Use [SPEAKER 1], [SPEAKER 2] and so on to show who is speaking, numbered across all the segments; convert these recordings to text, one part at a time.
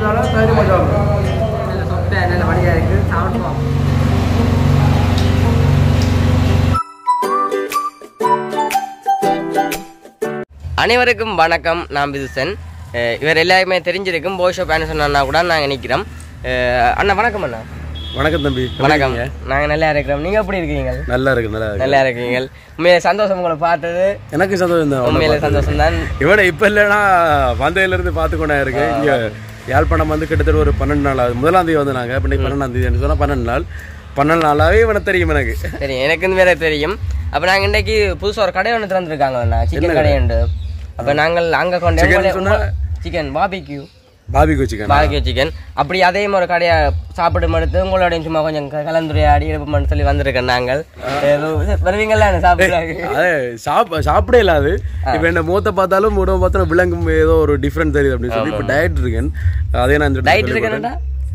[SPEAKER 1] இருக்கிறதுனால தைரியமாக சாப்பிடுறோம்
[SPEAKER 2] நல்ல சொத்தை நல்ல வழியாக இருக்குது சாப்பிடுவோம் அனைவருக்கும் வணக்கம் நான் விதுசன் அஹ் இவர் எல்லாருமே தெரிஞ்சிருக்கும் போஷோ பேன் சொன்னா கூட நாங்கள் நிற்கிறோம் அண்ணா வணக்கம் அண்ணா
[SPEAKER 1] வணக்கம் தம்பி
[SPEAKER 2] வணக்கம் நாங்கள் நல்லா இருக்கிறோம் நீங்கள் எப்படி இருக்கீங்க
[SPEAKER 1] நல்லா இருக்கு நல்லா இருக்கு
[SPEAKER 2] நல்லா இருக்கீங்க உண்மையில சந்தோஷம் உங்களை பார்த்தது
[SPEAKER 1] எனக்கு சந்தோஷம் தான்
[SPEAKER 2] உண்மையில சந்தோஷம் தான்
[SPEAKER 1] இவனை இப்போ இல்லைன்னா வந்ததுல இருந்து பார்த்து கொண்டா இருக்கு இங்க யாழ்ப்பாணம் வந்து கிட்டத்தட்ட ஒரு பன்னெண்டு நாள் ஆகுது முதலாம் தேதி வந்து நாங்கள் இப்போ பன்னெண்டாம் தேதி சொன்னால் பன்னெண்டு நாள் பன்னெண்டு நாளாவே இவனை தெரியும் எனக்கு
[SPEAKER 2] சரி எனக்கு வேற தெரியும் அப்போ நாங்கள் இன்னைக்கு புதுசாக ஒரு கடை ஒன்று திறந்துருக்காங்க சிக்கன் கடை உண்டு அப்போ நாங்கள் அங்கே
[SPEAKER 1] Chicken
[SPEAKER 2] கொண்டு
[SPEAKER 1] சொன்னா?
[SPEAKER 2] சிக்கன் பாபிக்யூ
[SPEAKER 1] பாபிக்கு வச்சுக்கேன்
[SPEAKER 2] பாபிக்யூ சிக்கன் அப்படி அதே மாதிரி கடையை சாப்பிட்டு எடுத்து உங்களோடையும் சும்மா கொஞ்சம் க- கலந்துரையாடி எடுப்போம்னு சொல்லி வந்திருக்கேன் நாங்கள் ஏதோ வருவீங்களா சாப்பிட்றாங்க
[SPEAKER 1] அதே சாப்ப சாப்பிடே இல்லாது இப்போ என்ன மூத்த பார்த்தாலும் உடம்பு பார்த்தாலும் விலங்கும் ஏதோ ஒரு டிஃப்ரெண்ட் தெரியுது அப்படின்னு சொல்லி இப்போ டயட் இருக்கேன் அதே நான் இந்த
[SPEAKER 2] டயட் இருக்கேன்டா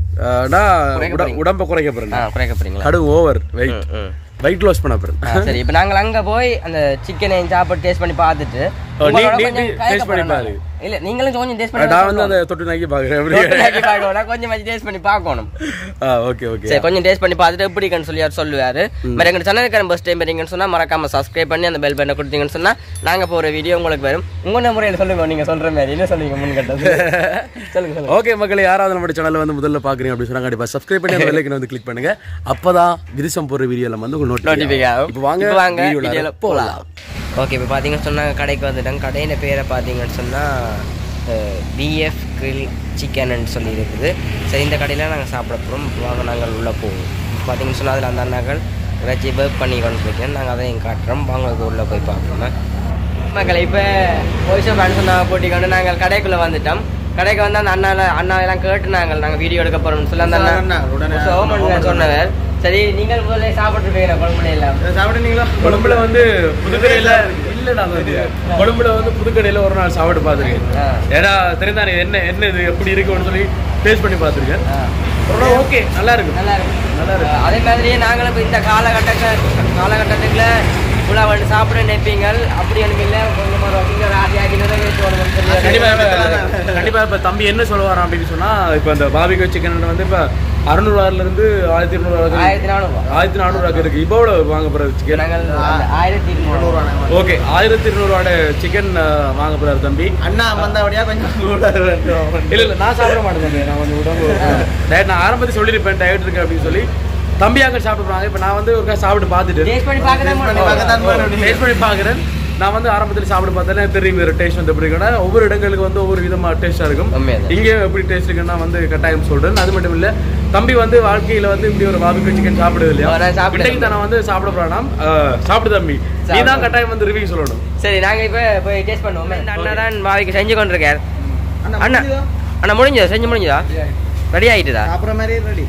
[SPEAKER 1] உடம்பை குறைக்க போறேன்
[SPEAKER 2] ஆ குறைக்க போறீங்களா
[SPEAKER 1] கடும் ஓவர் வெயிட்
[SPEAKER 2] ம்
[SPEAKER 1] வெயிட் லாஸ் பண்ண போறேன்
[SPEAKER 2] ஆ, சரி இப்போ நாங்கள் அங்கே போய் அந்த சிக்கனை சாப்பிட்டு டேஸ்ட் பண்ணி பார்த்துட்டு
[SPEAKER 1] ஓ, நீ-
[SPEAKER 2] உங்களோட
[SPEAKER 1] நீ-
[SPEAKER 2] கொஞ்சம்
[SPEAKER 1] நீ
[SPEAKER 2] கலக்க
[SPEAKER 1] taste பண்ணி
[SPEAKER 2] போறேன்
[SPEAKER 1] பாரு.
[SPEAKER 2] நானு. இல்ல நீங்களும் கொஞ்சம் டேஸ்ட் பண்ணி
[SPEAKER 1] நான் வந்து அந்த தொட்டு நாக்கி பாக்குறேன் எப்படி
[SPEAKER 2] ரொட்டி பார்க்கணும் கொஞ்சம் வச்சு டேஸ்ட் பண்ணி பார்க்கணும்
[SPEAKER 1] ஆ ஓகே ஓகே
[SPEAKER 2] சரி கொஞ்சம் டேஸ்ட் பண்ணி பார்த்துட்டு எப்படி இருக்குன்னு சொல்லி அவர் சொல்லுவாரு வேற எங்க சேனலுக்கு ஃபர்ஸ்ட் டைம் வரீங்கன்னு சொன்னா மறக்காம சப்ஸ்கிரைப் பண்ணி அந்த பெல் பட்டனை கொடுத்தீங்கன்னு சொன்னா நாங்க போற வீடியோ உங்களுக்கு வரும் உங்க முறையில் சொல்லுங்க நீங்க சொல்ற மாதிரி என்ன சொல்லுங்க முன் கட்டது சொல்லுங்க சொல்லுங்க
[SPEAKER 1] ஓகே மக்களே யாராவது நம்ம சேனல்ல வந்து முதல்ல பாக்குறீங்க அப்படின்னு சொன்னா கண்டிப்பா சப்ஸ்கிரைப் பண்ணி அந்த பெல்லைக்கன் வந்து கிளிக் பண்ணுங்க அப்பதான் விதிசம் போற வீடியோல வந்து உங்களுக்கு
[SPEAKER 2] நோட்டிஃபிகே ஆகும்
[SPEAKER 1] இப்போ வாங்க
[SPEAKER 2] இப்போ வாங்க
[SPEAKER 1] வீடியோல
[SPEAKER 2] வீடியோல போகலாம் ஓகே இப்போ பார்த்தீங்கன்னு சொன்னால் கடைக்கு வந்துட்டோம் கடையின் பேரை பார்த்தீங்கன்னு சொன்னால் பிஎஃப் கிரில் சிக்கன் சொல்லி இருக்குது சரி இந்த கடையில் நாங்கள் சாப்பிட போகிறோம் வாங்க நாங்கள் உள்ளே போவோம் பார்த்தீங்கன்னு சொன்னால் அதில் அந்த அண்ணாக்கள் இறைச்சி பேக் பண்ணி கொண்டு போய்க்கேன் நாங்கள் அதையும் காட்டுறோம் வாங்க அது உள்ளே போய் பார்க்கணும் மக்களை இப்போ போய்ஷோ பேன் சொன்னால் போட்டிக்கொண்டு நாங்கள் கடைக்குள்ளே வந்துட்டோம் கடைக்கு வந்து அந்த அண்ணால அண்ணா எல்லாம் கேட்டு நாங்கள் நாங்கள் வீடியோ எடுக்க போகிறோம்னு சொல்லி அந்த அண்ணா சோமன் சொன்னவர் சரி நீங்கள் முதல்ல சாப்பிட்டுருப்பீங்க குழம்புல எல்லாம்
[SPEAKER 1] சாப்பிடுனீங்களா கொழும்புல வந்து புதுக்கடையில இல்லடா அது கொழும்புல வந்து புதுக்கடையில ஒரு நாள் சாப்பிட்டு பார்த்துருக்கேன்
[SPEAKER 2] ஆ.
[SPEAKER 1] ஏன்னா தெரிந்தானே என்ன என்ன இது எப்படி இருக்குன்னு சொல்லி டேஸ்ட் பண்ணி பார்த்துருக்கேன் ஒரு நாள் ஓகே நல்லா இருக்கு
[SPEAKER 2] நல்லா இருக்கு
[SPEAKER 1] நல்லா இருக்கு
[SPEAKER 2] அதே மாதிரியே நாங்களும் இப்போ இந்த காலகட்டத்தில் காலகட்டத்துக்குள்ள உள்ள வந்து சாப்பிட நினைப்பீங்க அப்படி அனுப்பிங்கள கொஞ்சம் ஒரு இங்க ஒரு ஆசையாக்கி நிறைவேற்றி வரணும்னு சொல்லி
[SPEAKER 1] கண்டிப்பா இப்ப- கண்டிப்பா இப்ப தம்பி என்ன சொல்ல வரான் அப்படின்னு சொன்னா இப்ப இந்த பாபிகோ சிக்கன் வந்து இப்ப அறுநூறுவாயில இருந்து ஆயிரத்தி இருநூறு
[SPEAKER 2] ஆயிரத்தி நானூறு
[SPEAKER 1] ஆயிரத்தி நானூறு இருக்கு இப்போ எவ்வளவு வாங்க போறது சிக்கன்
[SPEAKER 2] நாங்கள் அந்த ஆயிரத்தி இருநூறு
[SPEAKER 1] ஓகே ஆயிரத்தி இருநூறுவாட சிக்கன் வாங்க போறாரு தம்பி
[SPEAKER 3] அண்ணா வந்தபடியா கொஞ்சம் கூட வேண்டும்
[SPEAKER 1] இல்ல இல்ல நான் சாப்பிட மாட்டேன் தம்பி நான் வந்து உடம்பு டயட் நான் ஆரம்பத்தில் சொல்லியிருப்பேன் டயட் இருக்கு அப்படின்னு சொல்லி தம்பி அங்க சாப்பிட்டு போறாங்க இப்ப நான் வந்து ஒரு சாப்பிட்டு பார்த்துட்டு
[SPEAKER 2] டேஸ்ட் பண்ணி பார்க்க தான்
[SPEAKER 3] பண்ணி பார்க்க தான் போறோம்.
[SPEAKER 1] டேஸ்ட் பண்ணி பார்க்குறேன் நான் வந்து ஆரம்பத்தில் சாப்பிட்டு பார்த்தேன் எனக்கு தெரியும் வேறு டேஸ்ட் வந்து எப்படி இருக்குன்னா ஒவ்வொரு இடங்களுக்கு வந்து ஒவ்வொரு விதமா டேஸ்டா இருக்கும்
[SPEAKER 2] உண்மையாதான்.
[SPEAKER 1] இங்கே எப்படி டேஸ்ட் இருக்குன்னா வந்து கட்டாயம் சொல்றேன் அது மட்டும் இல்ல தம்பி வந்து வாழ்க்கையில வந்து இப்படி ஒரு பாபிக்கு சிக்கன் சாப்பிடுது இல்லையா
[SPEAKER 2] அவரை சாப்பிட
[SPEAKER 1] இன்னைக்கு தானே வந்து சாப்பிட போறானாம் சாப்பிடு தம்பி நீ
[SPEAKER 2] சாப்பிடு.
[SPEAKER 1] தான் கட்டாயம் வந்து ரிவ்யூ சொல்லணும்
[SPEAKER 2] சரி நாங்க இப்போ போய் டேஸ்ட் பண்ணுவோம் இந்த அண்ணா தான் மாவிக்கு செஞ்சு கொண்டிருக்கார்
[SPEAKER 3] அண்ணா
[SPEAKER 2] அண்ணா
[SPEAKER 3] முடிஞ்சுதா?
[SPEAKER 2] அண்ணா முடிஞ்சதா செஞ்சு முடிஞ்சதா ரெடி ஆயிட்டுதா
[SPEAKER 3] சாப்பிட்ற மாதிரி ரெடி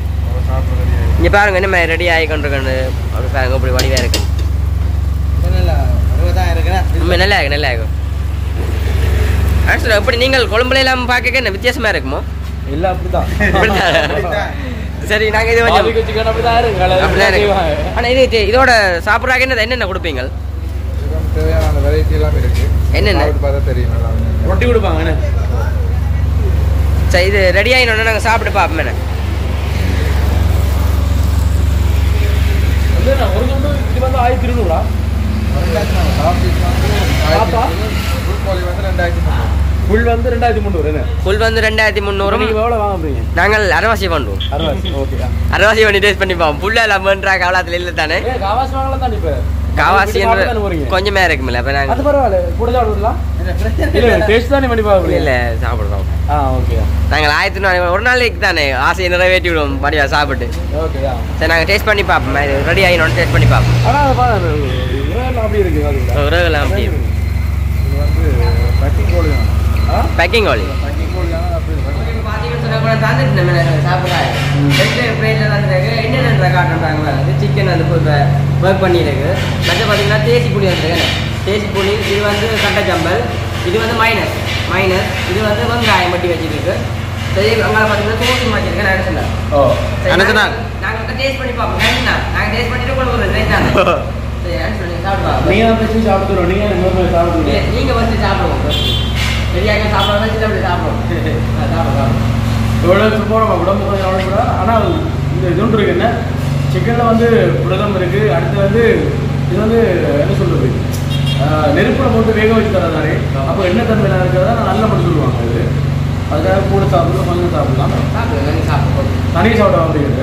[SPEAKER 2] இங்க பாருங்க என்ன மாதிரி ரெடி ஆகி கொண்டிருக்கேன் அப்படி பாருங்க இப்படி வடிவா இருக்கு
[SPEAKER 3] அறுபதாயிரம் இருக்கிறேன்
[SPEAKER 2] உண்மை நல்லா இருக்கு நல்லா இருக்கு ஆக்சுவலாக எப்படி நீங்கள் கொழும்புல எல்லாம் பார்க்க என்ன வித்தியாசமா இருக்குமோ
[SPEAKER 1] இல்ல அப்படிதான்
[SPEAKER 2] அப்படிதான். சரி நாங்க இது கொஞ்சம்
[SPEAKER 1] பாபிக்கு சிக்கன் அப்படிதான் இருக்கு
[SPEAKER 2] அப்படிதான் இருக்கு ஆனா இது இது- இதோட சாப்பிட்றாங்க என்ன என்னென்ன கொடுப்பீங்க
[SPEAKER 4] தேவையான வெரைட்டி எல்லாம் இருக்கு
[SPEAKER 2] என்னென்ன?
[SPEAKER 4] சாப்பிட்டு பார்த்தா தெரியும் நல்லா
[SPEAKER 1] ரொட்டி கொடுப்பாங்க என்ன
[SPEAKER 2] சரி இது ரெடி ஆகினோடனே நாங்கள் சாப்பிட்டு பார்ப்போம் என்ன
[SPEAKER 1] வந்து நான் ஒரு துண்டு இது வந்து ஆயிரத்தி இருநூறா பாப்பா?
[SPEAKER 4] ஃபுல் கோழி வந்து ரெண்டாயிரத்தி முந்நூறு
[SPEAKER 1] ஃபுல் வந்து ரெண்டாயிரத்தி முந்நூறு என்ன
[SPEAKER 2] ஃபுல் வந்து ரெண்டாயிரத்தி முந்நூறு
[SPEAKER 1] நீங்க எவ்வளவு வாங்க போறீங்க
[SPEAKER 2] நாங்கள் அரவாசி பண்ணுவோம்
[SPEAKER 1] அறுபது ஓகே
[SPEAKER 2] அரவாசி பண்ணி டேஸ்ட் பண்ணி பார்ப்போம் ஃபுல்லாக லம்மன்றா கவலாத்தில் இல்லை தானே
[SPEAKER 1] ஏ காவாசி வாங்கலாம் தான் இப்ப
[SPEAKER 2] காவாசி
[SPEAKER 1] வீட்டுக்கு சாப்பிட்டு தானே போறீங்க
[SPEAKER 2] கொஞ்சமே இருக்குமில்ல அப்போ
[SPEAKER 1] அது
[SPEAKER 2] நாங்கள்
[SPEAKER 1] பரவாயில்ல கூட சாப்பிடுங்களா இல்ல டேஸ்ட் தானே பண்ணி பாக்குறீங்க
[SPEAKER 2] இல்லை சாப்பிடுறோம்
[SPEAKER 1] ஆ ஓகே
[SPEAKER 2] நாங்கள் ஆயிரத்தி நூறு ஒரு நாளைக்கு தானே ஆசையை நிறைவேற்றி விடுவோம் படிவா சாப்பிட்டு
[SPEAKER 1] ஓகே
[SPEAKER 2] சரி நாங்கள் டேஸ்ட் பண்ணி பார்ப்போம் இது ரெடி ஆகினோன்னு டேஸ்ட் பண்ணி பார்ப்போம்
[SPEAKER 1] ஆனா அது பாருங்க இதெல்லாம் அப்படி இருக்கு அது
[SPEAKER 2] உறவுலாம் அப்படி
[SPEAKER 4] இது வந்து பட்டிங் கோழி தான்
[SPEAKER 1] ஆ
[SPEAKER 2] பேக்கிங் வாலி
[SPEAKER 4] பட்டிங் கோழி தான் அப்படி இருக்கு.
[SPEAKER 2] பார்த்தீங்கன்னு சொன்னா கூட தந்துட்டு நம்ம சாப்பிட்றாங்க ரெண்டு பிளேட்டில் தந்துருக்கு என்னென்ன காட்டுறாங்க இது சிக்கன் வந்து இப்போ ஒர்க் பண்ணியிருக்கு மற்ற பார்த்தீங்கன்னா தேசி புளி வந்துருக்கு தேசி புளி இது வந்து கட்டச்சம்பல் இது வந்து மைனஸ் மைனஸ் இது வந்து வெங்காயம் மட்டி வச்சிருக்கு சரி அங்கே பார்த்தீங்கன்னா தோசி வச்சிருக்கேன் நான் சொன்னேன்
[SPEAKER 1] ஓ
[SPEAKER 2] நாங்கள் டேஸ்ட் பண்ணி பார்ப்போம் கண்டிப்பா நாங்கள் டேஸ்ட் பண்ணிட்டு உங்களுக்கு ஒரு ரேட் தானே சரி சொல்லி சாப்பிடுவாங்க
[SPEAKER 1] நீங்க தான் பேசி சாப்பிடுறோம் நீங்க என்ன போய் சாப்பிடுங்க
[SPEAKER 2] இல்லை நீங்கள் வந்து சாப்பிடுவோம் சரியாக சாப்பிடுவாங்க சின்ன பிள்ளை சாப்பிடுவோம் ஆ, சாப்பிடுவோம் சாப்பிடுவோம்
[SPEAKER 1] இவ்வளோ சும்மா நம்ம உடம்பு கொஞ்சம் கூட ஆனால் இந்த இது ஒன்று இருக்கு என்ன சிக்கனில் வந்து புரதம் இருக்குது அடுத்து வந்து இது வந்து என்ன சொல்கிறது நெருப்பில் போட்டு வேக வச்சு தரதாரு அப்போ என்ன தன்மையில் இருக்கிறதா நல்ல மட்டும் சொல்லுவாங்க இது அதுக்காக கூட சாப்பிடலாம் கொஞ்சம் சாப்பிடலாம்
[SPEAKER 2] சாப்பிடுங்க நீங்கள் சாப்பிடுவோம்
[SPEAKER 1] தனி சாப்பிட அப்படிங்கிறது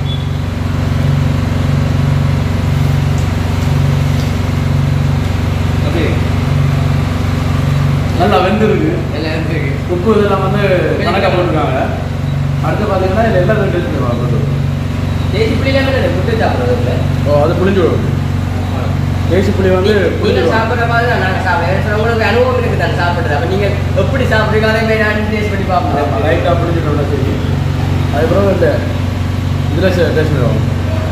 [SPEAKER 2] ஓகே
[SPEAKER 1] நல்லா வெந்திருக்கு
[SPEAKER 2] எல்லாம் இருக்கு
[SPEAKER 1] உப்பு இதெல்லாம் வந்து கணக்காக போட்டிருக்காங்க அடுத்து பார்த்தீங்கன்னா இதில் எல்லா டேஸ்ட் போட்டு
[SPEAKER 2] தேசி புளியிலாமே முட்டை சாப்பிட்றது
[SPEAKER 1] ஓ அது புளிஞ்சு விடும் தேசி புளி வந்து
[SPEAKER 2] நீங்க
[SPEAKER 1] புளிஞ்சு
[SPEAKER 2] சாப்பிட்ற மாதிரி தான் நாங்கள் சாப்பிடுறோம் உங்களுக்கு அனுபவம் இருக்கு தான் சாப்பிட்றது அப்போ நீங்கள் எப்படி சாப்பிட்றீங்க அதே மாதிரி நான் டேஸ்ட் பண்ணி பார்ப்போம்
[SPEAKER 1] லைட்டாக புளிஞ்சிட்டோம்னா சரி அதுக்கப்புறம் இந்த இதில் டேஸ்ட் பண்ணுவோம்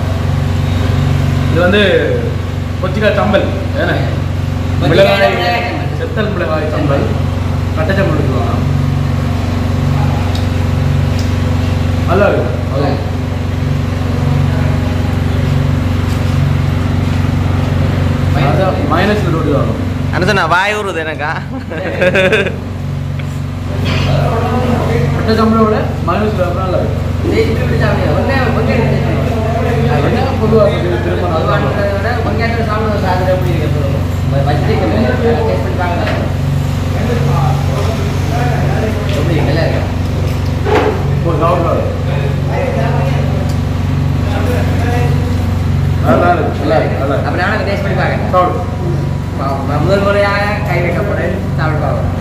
[SPEAKER 1] இது வந்து கொச்சிக்காய் சம்பல் ஏன்னா
[SPEAKER 2] கொச்சிக்காய்
[SPEAKER 1] மிளகாய்
[SPEAKER 2] மிளகாய் சம்பல்.
[SPEAKER 1] செத்தல் மிளகாய் சம்பல் கட்டை சம்பல் எடுத்துக்கலாம் நல்லா இருக்கும்
[SPEAKER 2] நல்லா இருக்கு.
[SPEAKER 1] மைனஸ் ரொட்டி வரும்
[SPEAKER 3] அனுசனா வாய் ஊறுது எனக்கா
[SPEAKER 1] கட்டை சம்பளோட மைனஸ் நல்லா இருக்கும்
[SPEAKER 2] தேசி புளி சாப்பிடுங்க வெங்காயம் வெங்காயம்
[SPEAKER 1] வெங்காயம் பொதுவாக திரும்ப நல்லா இருக்கும்.
[SPEAKER 2] விட வெங்காயத்தில் சாப்பிடுறது சாப்பிட எப்படி இருக்கு வச்சுருக்கேன் டேஸ்ட் பண்ணி பார்க்கலாம் எப்படி இருக்கு? நல்லா இருக்கு
[SPEAKER 1] ஒரு சாப்பிடாது நல்லா இருக்கு நல்லா இருக்கு நல்லா
[SPEAKER 2] அப்போ
[SPEAKER 1] இருக்கு
[SPEAKER 2] நானும் டேஸ்ட் பண்ணி பார்க்கறேன்
[SPEAKER 1] சாப்பிடு
[SPEAKER 2] பா- முதல் முறையாக கை வைக்க போறேன் சாப்பிட்டு பார்ப்போம்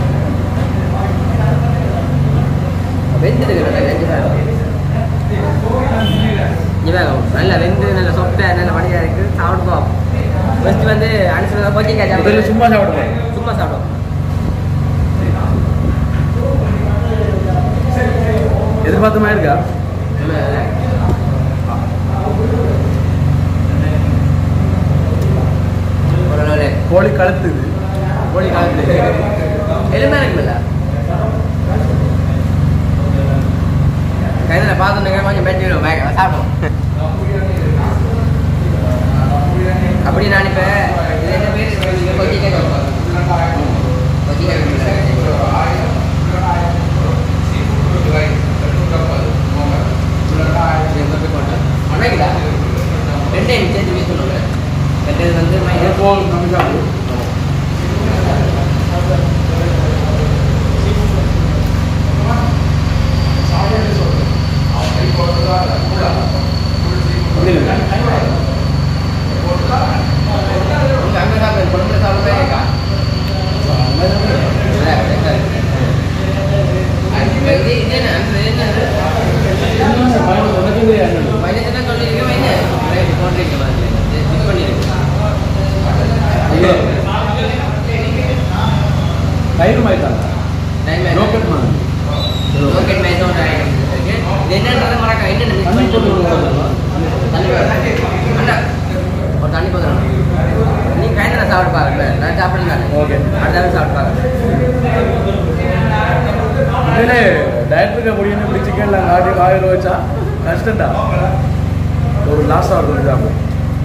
[SPEAKER 2] வெந்துருக்கு வெந்து இவன் நல்ல வெந்து நல்ல சொப்பை நல்ல மடியாக இருக்கு சாப்பிட்டு பார்ப்போம் ஃபர்ஸ்ட் வந்து அனுசரிச்சு கொச்சிக்காய்
[SPEAKER 1] முதல்ல
[SPEAKER 2] சாப்பிட்டு
[SPEAKER 1] சும்மா சாப்பிடுவேன்
[SPEAKER 2] சும்மா சாப்பிடுவோம்
[SPEAKER 1] எதிர்பார்த்த மாதிரி இருக்கா
[SPEAKER 2] ஒரு
[SPEAKER 1] கோழி கழுத்துது
[SPEAKER 2] கோழி காலத்து எலும்பா இருக்குல்ல கைதில் பார்த்துட்டு கொஞ்சம் மெட்டிடும் வேக சாப்பிடும் அப்படி நான் இப்போ இது என்ன பேர் கொச்சிக்காய் கொச்சிக்காய் அன்னைக்குதா ரெண்டே சேர்த்து யூஸ் பண்ணுவாங்க ரெண்டு வந்து மைனஸ்
[SPEAKER 1] போல் நம்ம சாப்பிடு
[SPEAKER 2] உங்க அங்க சாப்பிடு குழம்புல சாப்பிடவே இருக்கா இது இது என்ன அந்த இது என்ன மைனஸ் என்ன சொல்லிருக்கீங்க மைனஸ் ரைட் போட்டிருக்கீங்க பாருங்க மிஸ் பண்ணிருக்கீங்க
[SPEAKER 1] தயிர் மாய்த்தாங்க
[SPEAKER 2] டைம்
[SPEAKER 1] ரோக்கெட் மாதிரி
[SPEAKER 2] ரோக்கெட் மைனஸ் ஒன்று இருக்கு இது என்னன்றதை மறக்க என்னென்ன மிஸ்
[SPEAKER 1] தண்ணி
[SPEAKER 2] பண்ணி
[SPEAKER 1] போட்டு
[SPEAKER 2] தண்ணி வேணும். அண்ணா ஒரு தண்ணி போதும் நீங்க கைந்திர சாப்பிட்டு பாருங்க நான் சாப்பிடுங்க
[SPEAKER 1] ஓகே
[SPEAKER 2] அடுத்த சாப்பிட்டு பாருங்க
[SPEAKER 1] இதிலே டயட்டுக்கு முடியும் இப்படி சிக்கன்ல ஆடி ஆயில் வச்சா கஷ்டம்டா ஒரு லாஸ்டாக இருக்கும் சாப்பிடும்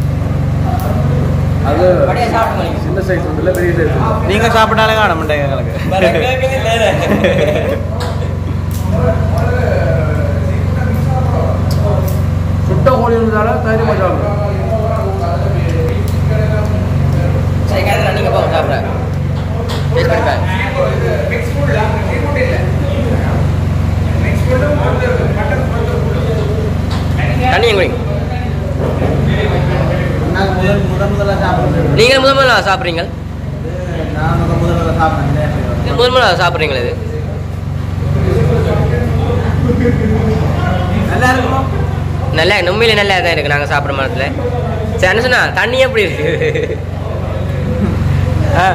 [SPEAKER 1] அது
[SPEAKER 2] அப்படியே சாப்பிடுங்க
[SPEAKER 1] சின்ன சைஸ் வந்து இல்லை பெரிய சைஸ்
[SPEAKER 3] நீங்க சாப்பிட்டாலே காண மாட்டேங்க எங்களுக்கு
[SPEAKER 1] சுட்ட கோழி இருந்தால தைரியமாக சாப்பிடும்
[SPEAKER 2] சரி கைந்திர நீங்க போங்க சாப்பிட டேஸ்ட் பண்ணி பாருங்க தண்ணி எங்க குடிங்க
[SPEAKER 3] நாங்கள் முதல் முதல் முதல்ல சாப்பிடுறோம்
[SPEAKER 2] நீங்கள் முதல் முதல்ல சாப்பிட்றீங்க
[SPEAKER 3] நான் முதல் முதல்ல சாப்பிட்றேன்
[SPEAKER 2] இது முதல் முதல்ல சாப்பிட்றீங்களா இது
[SPEAKER 3] நல்லா இருக்குமா
[SPEAKER 2] நல்லா உண்மையிலே நல்லா தான் இருக்கு நாங்கள் சாப்பிட்ற மரத்தில் சரி என்ன சொன்னா தண்ணி எப்படி இருக்கு ஆ.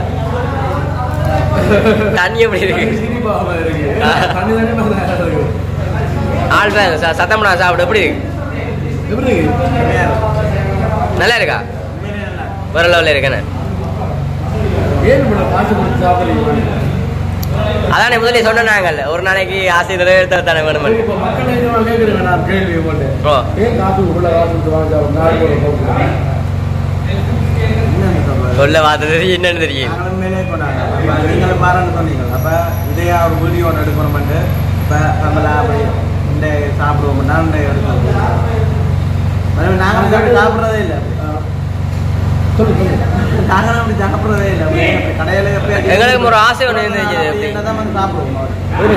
[SPEAKER 2] தண்ணி எப்படி இருக்கு
[SPEAKER 1] சிரிப்பாக இருக்கு
[SPEAKER 2] ஆ.
[SPEAKER 1] தண்ணி தண்ணி நல்லா இருக்கு
[SPEAKER 2] ஆள் பேர் ச- சத்தம் பண்ணா சாப்பிட எப்படி இருக்கு
[SPEAKER 1] எப்படி இருக்கு
[SPEAKER 2] நல்லா இருக்கா வேற லெவலில் இருக்கேன்னு
[SPEAKER 1] ஏன் இப்படி காசு கொடுத்து சாப்பிடுறீங்க
[SPEAKER 2] அதானே முதலே சொன்ன நாங்கள் ஒரு நாளைக்கு ஆசை நிறைவேற்ற தானே வேணும்
[SPEAKER 1] இப்போ மக்கள் என்ன கேட்குறேன் நான் கேள்வி போட்டு
[SPEAKER 2] ஓ
[SPEAKER 1] ஏன் காசு உள்ள காசு கொடுத்து வாங்க சாப்பிடும் நாலு பேர் போட்டுருக்காங்க
[SPEAKER 3] என்னன்னு சொல்றது?
[SPEAKER 2] சொல்ல பார்த்தது என்னன்னு தெரியும்
[SPEAKER 3] நாங்களும் மேலே போனாங்க அப்ப நீங்களும் பாருன்னு சொன்னீங்க அப்ப இதையா ஒரு வீடியோ ஒன்று எடுக்கணும்ட்டு இப்போ நம்மள அப்படி இந்த சாப்பிடுவோம் நான் இந்த எடுத்து நாங்கள் அப்படி சாப்பிட்றதே இல்லை
[SPEAKER 1] சொல்லு சொல்லு
[SPEAKER 3] நாங்களும் அப்படி சாப்பிட்றதே இல்லை கடையில்
[SPEAKER 2] எங்களுக்கு ஒரு ஆசை ஒன்று இருந்துச்சு அப்படி.
[SPEAKER 3] தான் வந்து சாப்பிடுவோம்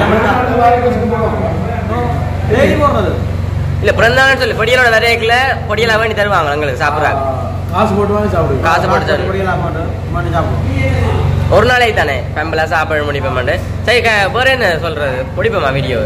[SPEAKER 3] தேடி போடுறது
[SPEAKER 2] இல்ல பிறந்தாங்கன்னு சொல்லி பொடியலோட விரைக்கல பொடியெல்லாம் வேண்டி தருவாங்க எங்களுக்கு சாப்பிட்றாங்க
[SPEAKER 1] காசு போட்டு வாங்கி சாப்பிடுங்க
[SPEAKER 2] காசு போட்டு தருவாங்க.
[SPEAKER 3] பொடியெல்லாம் மாட்டோம் மட்டும் சாப்பிடுவோம்
[SPEAKER 2] ஒரு நாளைக்கு தானே பெம்பலா சாப்பாடு முடிப்போமாண்டு சரி க- வேற என்ன சொல்றது பிடிப்போமா வீடியோ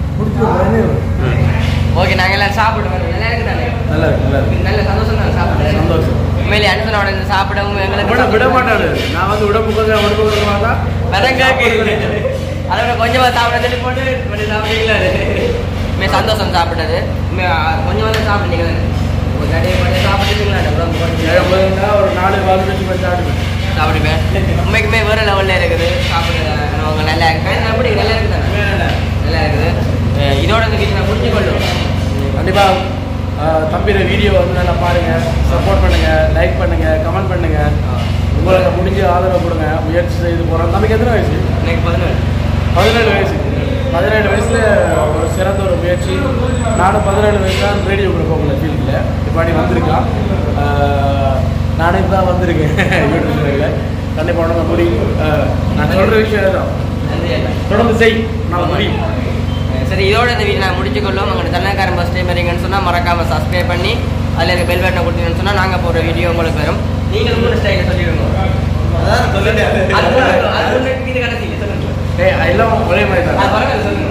[SPEAKER 2] ஓகே நாங்க எல்லாம் சாப்பிடுவோம் நல்லா இருக்கு தானே
[SPEAKER 1] நல்லா இருக்கு நல்லா இருக்கு
[SPEAKER 2] நல்ல சந்தோஷம் தான் சாப்பிடுறது
[SPEAKER 1] சந்தோஷம்
[SPEAKER 2] உண்மையிலே அனுசனோட இந்த சாப்பிடவும்
[SPEAKER 1] விட
[SPEAKER 2] எங்களுக்கு
[SPEAKER 1] விட மாட்டாரு நான் வந்து உடம்பு கொஞ்சம் உடம்பு கொஞ்சம் பார்த்தா
[SPEAKER 2] வரங்காக்கு அதோட கொஞ்சமா சாப்பிட சொல்லி போட்டு கொஞ்சம் சாப்பிட்டீங்களா மே சந்தோஷம் சாப்பிட்டது மே, கொஞ்சமா தான் சாப்பிட்டீங்க ஒரு கடையை பண்ணி சாப்பிட்டுங்களா உடம்பு கொஞ்சம்
[SPEAKER 1] ஏழு முதல்ல ஒரு நாலு வாரம் வச்சு போய் சாப்பிடுவேன்
[SPEAKER 2] சாப்பிடுவேன் உண்மைக்குமே வேற லெவல்ல இருக்குது சாப்பிடுங்க நல்லா இருக்கு எப்படி நல்லா இருக்குது தானே? நல்லா இருக்குது அஹ் இதோட இந்த வீட்டில் நான் புரிஞ்சு கொள்ளும்
[SPEAKER 1] கண்டிப்பா ஆஹ், தம்பியோட வீடியோ வந்து நல்லா பாருங்க சப்போர்ட் பண்ணுங்க லைக் பண்ணுங்க கமெண்ட் பண்ணுங்க உங்களுக்கு முடிஞ்ச ஆதரவு கொடுங்க முயற்சி செய்து போறோம் தம்பிக்கு எத்தனை வயசு
[SPEAKER 2] எனக்கு பதினேழு
[SPEAKER 1] பதினேழு வயசு பதினேழு வயசுல ஒரு சிறந்த ஒரு முயற்சி நானும் பதினேழு வயசு தான் ரேடியோ கொடுப்போம்ல ஃபீல்டில் இப்பாடி வந்திருக்கான் ஆஹ், நானே இப்போ தான் வந்திருக்கேன் யூடியூப் சேனலில் கண்டிப்பாக உடனே முடியும் ஆஹ், நான் சொல்கிற விஷயம் தான்
[SPEAKER 2] நன்றி அண்ணா.
[SPEAKER 1] தொடர்ந்து செய் நான் முடியும்
[SPEAKER 2] சரி இதோட இந்த வீடியோ நான் முடிச்சுக்கொள்ளும் உங்களோட தலைநகரம் ஃபஸ்ட் டைம் வரீங்கன்னு சொன்னால் மறக்காம சப்ஸ்கிரைப் பண்ணி அதில் இருக்க பெல் பட்டனை கொடுத்தீங்கன்னு சொன்னால் நாங்கள் போடுற வீடியோ உங்களுக்கு வரும் நீங்கள் மூணு ஸ்டைலில் சொல்லிடுங்க
[SPEAKER 3] அதான் சொல்லுங்க
[SPEAKER 2] அது முன்னாடி- அது முன்னாடி இது கடைசியில் சொல்லுங்க
[SPEAKER 1] ஏய் எல்லாம் ஒரே மாதிரி
[SPEAKER 2] அது
[SPEAKER 1] தான்
[SPEAKER 2] பரவாயில்ல சொல்லுங்க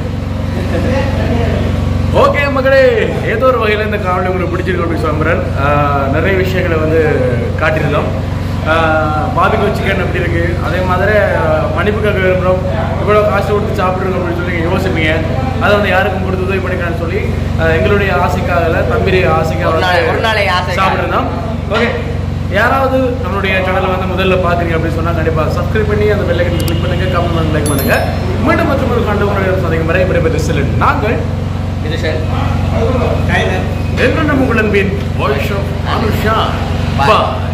[SPEAKER 1] ஓகே மக்களே ஏதோ ஒரு வகையில் இந்த காணொலி உங்களுக்கு பிடிச்சிருக்கு அப்படின்னு சொல்கிறேன் நிறைய விஷயங்களை வந்து காட்டியிருந்தோம் பாபிக்கு சிக்கன் எப்படி இருக்கு அதே மாதிரி ஆஹ், மன்னிப்பு கேட்க விரும்புகிறோம் இவ்வளோ காசு கொடுத்து சாப்பிட்ருக்கோம் அப்படின்னு சொல்லி நீங்க யோசிப்பீங்க அதை வந்து யாருக்கும் கொடுத்து உதவி பண்ணிக்கலாம்னு சொல்லி ஆஹ், எங்களுடைய ஆசைக்காக இல்லை தம்பியுடைய ஆசைக்காக
[SPEAKER 2] ஒரு நாள்-
[SPEAKER 1] வந்து
[SPEAKER 2] ஒரு நாளை ஆசைக்காக.
[SPEAKER 1] சாப்பிட்ருந்தோம் ஓகே யாராவது நம்மளுடைய சேனலை வந்து முதல்ல பார்க்குறீங்க அப்படின்னு சொன்னால் கண்டிப்பாக சப்ஸ்கிரைப் பண்ணி அந்த பெல்லைக்கன் கிளிக் பண்ணுங்க கமெண்ட் பண்ணி லைக் பண்ணுங்க மீண்டும் மற்றும் ஒரு கண்டு உங்களுடைய சந்திக்கும் வரை விடைபெற்று செல்லும் நாங்கள்
[SPEAKER 2] இது சார்
[SPEAKER 3] கையில்
[SPEAKER 1] என்று நம்ம உங்கள் அன்பின் voice of Anusha
[SPEAKER 2] Bye.
[SPEAKER 1] Bye